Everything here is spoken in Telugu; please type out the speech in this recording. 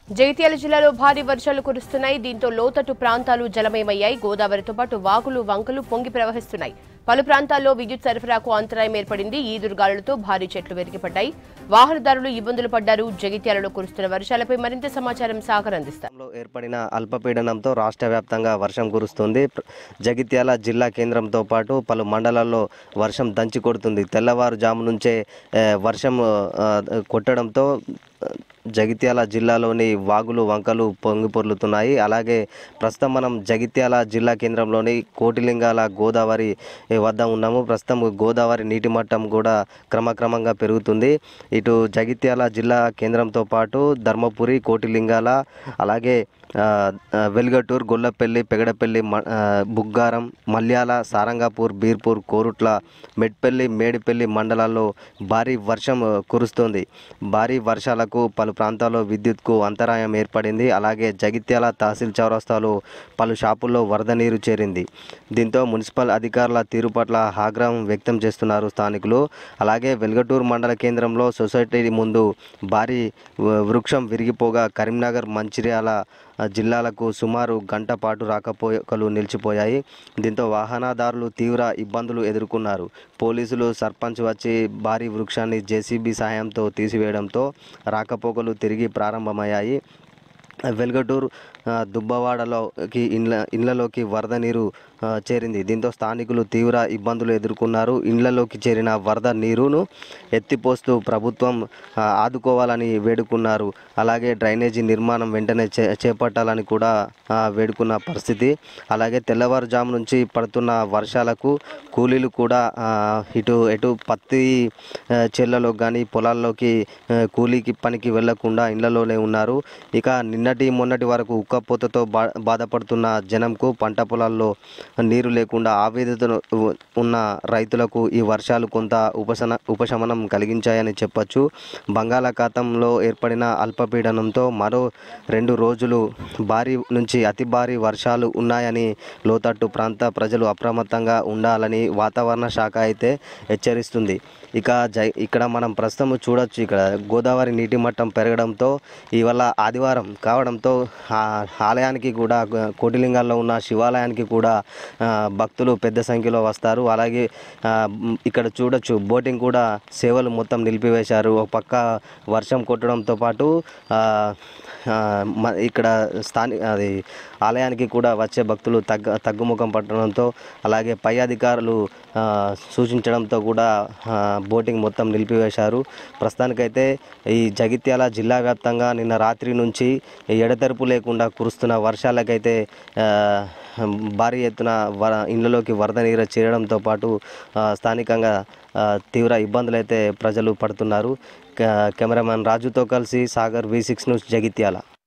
జగిత్యాల జిల్లాలో భారీ వర్షాలు కురుస్తున్నాయి దీంతో లోతట్టు ప్రాంతాలు జలమయమయ్యాయి గోదావరితో పాటు వాగులు వంకలు పొంగి ప్రవహిస్తున్నాయి పలు ప్రాంతాల్లో విద్యుత్ సరఫరాకు అంతరాయం ఏర్పడింది ఈదురుగాలులతో భారీ చెట్లు విరిగిపడ్డాయి వాహనదారులు ఇబ్బందులు పడ్డారు జగిత్యాలలో కురుస్తున్న వర్షాలపై మరింత సమాచారం సాగర్ అందిస్తారు లో ఏర్పడిన అల్పపీడనంతో రాష్ట్ర వ్యాప్తంగా వర్షం కురుస్తుంది ప్ర- జగిత్యాల జిల్లా కేంద్రంతో పాటు పలు మండలాల్లో వర్షం దంచి కొడుతుంది తెల్లవారుజాము నుంచే ఏ, వర్షం ఆ, కొట్టడంతో ఆ, జగిత్యాల జిల్లాలోని వాగులు వంకలు పొంగి పొర్లుతున్నాయి అలాగే ప్రస్తుతం మనం జగిత్యాల జిల్లా కేంద్రంలోని కోటిలింగాల గోదావరి ఏ, వద్ద ఉన్నాము ప్రస్తుతం గోదావరి నీటి మట్టం కూడా క్రమక్రమంగా పెరుగుతుంది ఇటు జగిత్యాల జిల్లా కేంద్రంతో పాటు ధర్మపురి కోటిలింగాల అలాగే ఆ, ఆ, వెలుగటూరు గొల్లపల్లి పెగడపల్లి మ- ఆ, బుగ్గారం మల్యాల సారంగాపూర్ బీర్పూర్ కోరుట్ల మెట్పల్లి మేడిపల్లి మండలాల్లో భారీ వర్షం ఆ, కురుస్తోంది భారీ వర్షాలకు పలు ప్రాంతాల్లో విద్యుత్కు అంతరాయం ఏర్పడింది అలాగే జగిత్యాల తహసీల్ చౌరస్తాలో పలు షాపుల్లో వరద నీరు చేరింది దీంతో మున్సిపల్ అధికారుల తీరు పట్ల ఆగ్రహం వ్యక్తం చేస్తున్నారు స్థానికులు అలాగే వెల్గటూరు మండల కేంద్రంలో సొసైటీ ముందు భారీ వ- వృక్షం విరిగిపోగా కరీంనగర్ మంచిర్యాల ఆ, జిల్లాలకు సుమారు గంట పాటు రాకపోకలు నిలిచిపోయాయి దీంతో వాహనదారులు తీవ్ర ఇబ్బందులు ఎదుర్కొన్నారు పోలీసులు సర్పంచ్ వచ్చి భారీ వృక్షాన్ని జేసీబీ సాయంతో తీసివేయడంతో రాకపోకలు తిరిగి ప్రారంభమయ్యాయి వెల్గటూరు ఆ, దుబ్బవాడలోకి ఇండ్ల ఇండ్లలోకి వరద నీరు ఆ, చేరింది దీంతో స్థానికులు తీవ్ర ఇబ్బందులు ఎదుర్కొన్నారు ఇండ్లలోకి చేరిన వరద నీరును ఎత్తిపోస్తూ ప్రభుత్వం ఆ, ఆదుకోవాలని వేడుకున్నారు అలాగే డ్రైనేజీ నిర్మాణం వెంటనే చే చేపట్టాలని కూడా ఆ, వేడుకున్న పరిస్థితి అలాగే తెల్లవారుజాము నుంచి పడుతున్న వర్షాలకు కూలీలు కూడా ఆ, ఇటు ఎటు పత్తి ఆ, చేళ్లలో కానీ పొలాల్లోకి ఆ, కూలీకి పనికి వెళ్లకుండా ఇళ్లలోనే ఉన్నారు ఇక నిన్నటి మొన్నటి వరకు ఉక్కపోతతో బా బాధపడుతున్న జనంకు పంట పొలాల్లో నీరు లేకుండా ఆవేదన ఉన్న రైతులకు ఈ వర్షాలు కొంత ఉపశన ఉపశమనం కలిగించాయని చెప్పొచ్చు బంగాళాఖాతంలో ఏర్పడిన అల్పపీడనంతో మరో రెండు రోజులు భారీ నుంచి అతి భారీ వర్షాలు ఉన్నాయని లోతట్టు ప్రాంత ప్రజలు అప్రమత్తంగా ఉండాలని వాతావరణ శాఖ అయితే హెచ్చరిస్తుంది ఇక జై ఇక్కడ మనం ప్రస్తుతం చూడొచ్చు ఇక్కడ గోదావరి నీటి మట్టం పెరగడంతో ఇవాళ ఆదివారం కావడంతో ఆ ఆలయానికి కూడా కోటిలింగాల్లో ఉన్న శివాలయానికి కూడా ఆ, భక్తులు పెద్ద సంఖ్యలో వస్తారు అలాగే ఆ, మ్, ఇక్కడ చూడొచ్చు బోటింగ్ కూడా సేవలు మొత్తం నిలిపివేశారు ఒక పక్క వర్షం కొట్టడంతో పాటు ఆ, ఆ, మ- ఇక్కడ స్థాని అది ఆలయానికి కూడా వచ్చే భక్తులు తగ్గ తగ్గుముఖం పట్టడంతో అలాగే పై అధికారులు ఆ, సూచించడంతో కూడా ఆ, బోటింగ్ మొత్తం నిలిపివేశారు ప్రస్తుతానికైతే ఈ జగిత్యాల జిల్లా వ్యాప్తంగా నిన్న రాత్రి నుంచి ఎడతెరపు లేకుండా కురుస్తున్న వర్షాలకైతే ఆ, భారీ ఎత్తున వర ఇళ్లలోకి వరద నీరు చేరడంతో పాటు ఆ, స్థానికంగా ఆ, తీవ్ర ఇబ్బందులు అయితే ప్రజలు పడుతున్నారు కె- కెమెరామెన్ రాజుతో కలిసి Sagar V six news Jagtial